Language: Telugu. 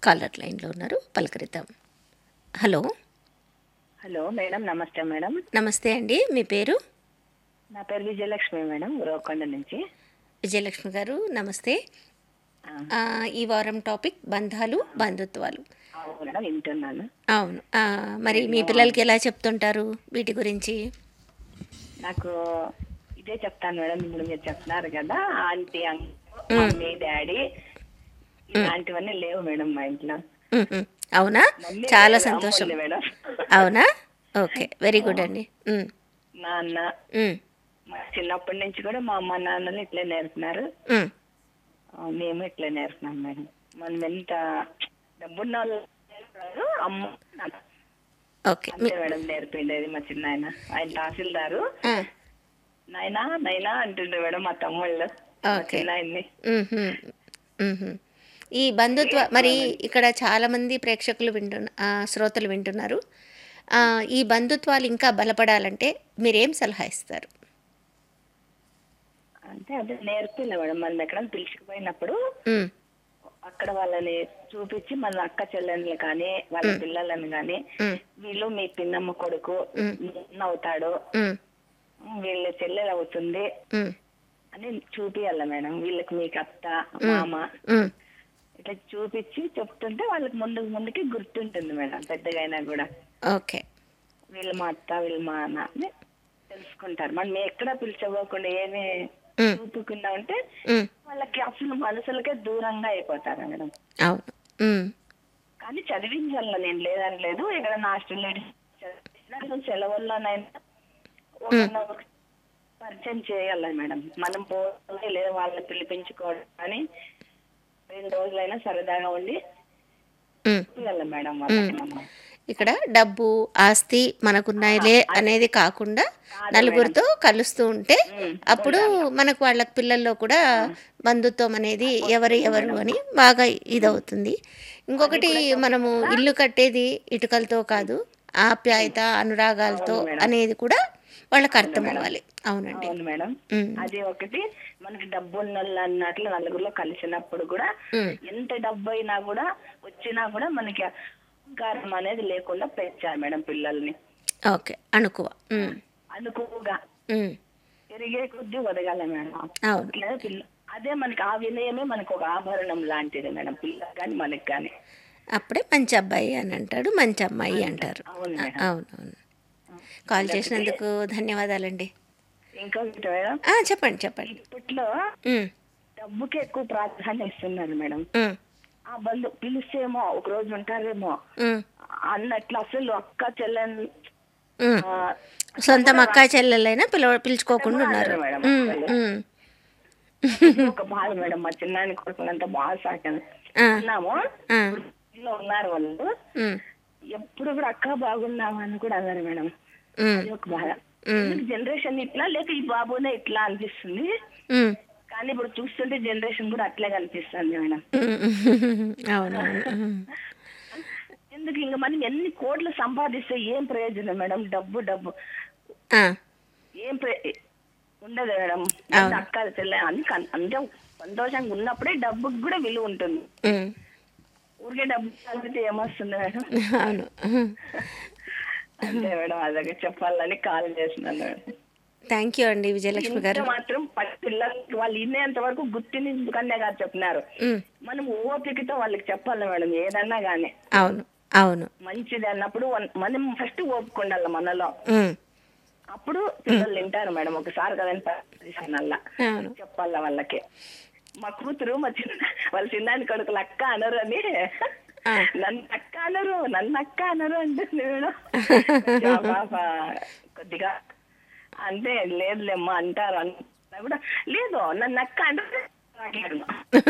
కాలర్ లైన్లో ఉన్నారు పలకరిద్దాం హలో హలో మేడం నమస్తే మేడం నమస్తే అండి మీ పేరు నా పేరు విజయలక్ష్మి మేడం ఉరవకొండ నుంచి విజయలక్ష్మి గారు నమస్తే ఆ, ఆ, ఈ వారం టాపిక్ బంధాలు బంధుత్వాలు అవును మేడం వింటున్నాను అవును ఆ, మరి మీ పిల్లలకి ఎలా చెప్తుంటారు వీటి గురించి నాకు ఇదే చెప్తాను మేడం ఇప్పుడు మీరు చెప్తున్నారు కదా ఆంటీ అంకుల్ మమ్మీ డాడీ ఇలాంటివన్నీ లేవు మేడం మా ఇంట్లో మ్మ్. అవునా మమ్మీ చాలా లేదు, అమ్మ సంతోషం ఉంది మేడం అవునా ఓకే వెరీ గుడ్ అండి మ్మ్. నాన్న మ్మ్. మా చిన్నప్పటి నుంచి కూడా మా అమ్మ నాన్నలు ఇట్లే నేర్పినారు మ్మ్. ఆ, మేము ఇట్లే నేర్పినాం మేడం మనం ఎంత డబ్బున్న వాళ్ళు నేర్పుతారు, అమ్మ నాన్న ఓకే మీ అంతే మేడం నేర్పిండేది మా చిన్న ఆయన ఆయన తహసీల్దారు ఆ, నాయనా నైనా అంటుండే మేడం మా తమ్ముళ్ళు మా ఓకే. చిన్న ఆయన్ని మ్మ్హ. మ్మ్హ. ఈ బంధుత్వ మరి ఇక్కడ చాలామంది ప్రేక్షకులు వింటున్న ఆ, శ్రోతలు వింటున్నారు ఆ, ఈ బంధుత్వాలు ఇంకా బలపడాలంటే మీరేం సలహా ఇస్తారు అంటే అదే నేర్పిల్ల మేడం మన ఎక్కడ పిలుచుకుపోయినప్పుడు మ్మ్. అక్కడ వాళ్ళని చూపించి మన అక్క చెల్లెళ్ళు కానీ వాళ్ళ పిల్లలను కానీ మ్మ్. వీళ్ళు మీ పిన్నమ్మ కొడుకు అవుతాడు మ్మ్. వీళ్ళ చెల్లెలు అవుతుంది మ్మ్. అని చూపియాల మేడం వీళ్ళకి మీకు అత్త మామ మ్మ్. ఇట్లా చూపించి చెప్తుంటే వాళ్ళకి ముందుకు ముందుకి గుర్తుంటుంది మేడం పెద్దగా అయినా కూడా ఓకే వీళ్ళు మా అత్త వీళ్ళు మా అన్న అని తెలుసుకుంటారు మనం ఎక్కడ పిలిచబోకుండా ఏమి మ్మ్. చూపుకుండా ఉంటే మ్మ్. వాళ్ళకి అసలు మనసులకే దూరంగా అయిపోతారు మేడం అవును మ్మ్. కానీ చదివించాల నేను లేదని లేదు ఇక్కడ హాస్టల్లో సెలవుల్లోనైనా ఒకరినొకరు పరిచయం చేయాలి మేడం మనం పోతే లేదా వాళ్ళని పిలిపించుకోవడం కానీ రెండు రోజులైనా సరదాగా ఉండి మ్మ్. చూడాలి మేడం వాళ్ళకి మనం. ఇక్కడ డబ్బు ఆస్తి మనకున్నాయిలే అనేది కాకుండా నలుగురితో కలుస్తూ ఉంటే అప్పుడు మనకు వాళ్ళ పిల్లల్లో కూడా బంధుత్వం అనేది ఎవరు ఎవరు అని బాగా ఇదవుతుంది ఇంకొకటి మనము ఇల్లు కట్టేది ఇటుకలతో కాదు ఆప్యాయత అనురాగాలతో అనేది కూడా వాళ్ళకి అర్థం అవ్వాలి అవునండి అవును మేడం ఉమ్, అది ఒకటి మనకి డబ్బు ఉన్న వాళ్ళు అన్నట్లు నలుగురిలో కలిసినప్పుడు కూడా ఉమ్, ఎంత డబ్బు అయినా కూడా వచ్చినా కూడా మనకి అహంకారం అనేది లేకుండా పెంచాలి మేడం పిల్లల్ని ఓకే అణుకువ ఉమ్, అనుకువగా ఉమ్, పెరిగే కొద్దీ వదగాల మేడం అవును అట్లా పిల్ల అదే మనకి ఆ వినయమే మనకు ఒక ఆభరణం లాంటిది మేడం పిల్లకి కానీ మనకి కానీ అప్పుడే మంచి అబ్బాయి అని అంటాడు మంచి అమ్మాయి అంటారు అవును మేడం అవును అవును కాల్ చేసినందుకు ధన్యవాదాలండి ఇంకొకటి మేడం ఆ, చెప్పండి చెప్పండి ఇప్పట్లో ఉమ్, డబ్బుకి ఎక్కువ ప్రాధాన్యం ఇస్తున్నారు మేడం ఉమ్, ఆ బంధు పిలిస్తేమో ఒక రోజు ఉంటారేమో ఉమ్, అన్నట్లు అసలు అక్క చెల్లెని ఉమ్. ఆ, సొంతం అక్క చెల్లెలైనా పిలవ పిలుచుకోకుండా ఉన్నారు మేడం ఉమ్, అసలు. ఉమ్. ఇది ఒక బాధ మేడం మా చిన్నాని కొడుకులంతా బాగా సాకాను ఆ, ఉన్నాము ఆ, ఇంట్లో ఉన్నారు వాళ్ళు ఉమ్, ఎప్పుడు కూడా అక్క బాగున్నావా అని కూడా అన్నారు మేడం ఉమ్, అది ఒక బాధ జనరేషన్ ఇట్లా లేక ఈ బాబునే ఇట్లా అనిపిస్తుంది ఉమ్, కానీ ఇప్పుడు చూస్తుంటే జనరేషన్ కూడా అట్లే కనిపిస్తుంది మేడం ఉమ్. అవునవును ఉమ్. ఎందుకు ఇంకా మనం ఎన్ని కోట్లు సంపాదిస్తే ఏం ప్రయోజనం మేడం డబ్బు డబ్బు ఆ, ఏం ప్ర- ఉండదు మేడం అవును. అక్క చెల్లె అని కన్- అంటే సంతోషంగా ఉన్నప్పుడే డబ్బుకి కూడా విలువ ఉంటుంది ఉమ్. ఊరికే డబ్బు కలిపితే ఏమొస్తుంది మేడం అవును ఉమ్. అంతే మేడం అదే చెప్పాలని కాల్ చేస్తున్నాను మేడం థ్యాంక్ యూ అండి విజయలక్ష్మి ఇంత గారు మాత్రం పది పిల్లలకి వాళ్ళు ఇన్నేంత వరకు గుర్తిని కన్యా గారు చెప్పినారు ఉమ్, మనం ఓపికతో వాళ్ళకి చెప్పాలి మేడం ఏదన్నా గానీ అవును అవును మంచిది అన్నప్పుడు వన్- మనం ఫస్ట్ ఓపుకుండాలి మనలో ఉమ్, అప్పుడు పిల్లలు వింటారు మేడం ఒకసారి కదండి పరిశీలనల్లా అవును చెప్పాల వాళ్ళకి మా కూతురు మా చిన్న వాళ్ళ చిన్నాని కొడుకులు అక్క అనరు అని ఆ. నన్ను అక్క అనరు నన్ను అక్క అనరు అంటుంది మేడం ఆ పాప కొద్దిగా అంటే లేదులేమ్మా అంటారు అన్నా కూడా లేదు నన్ను అక్క అంటే మాట్లాడను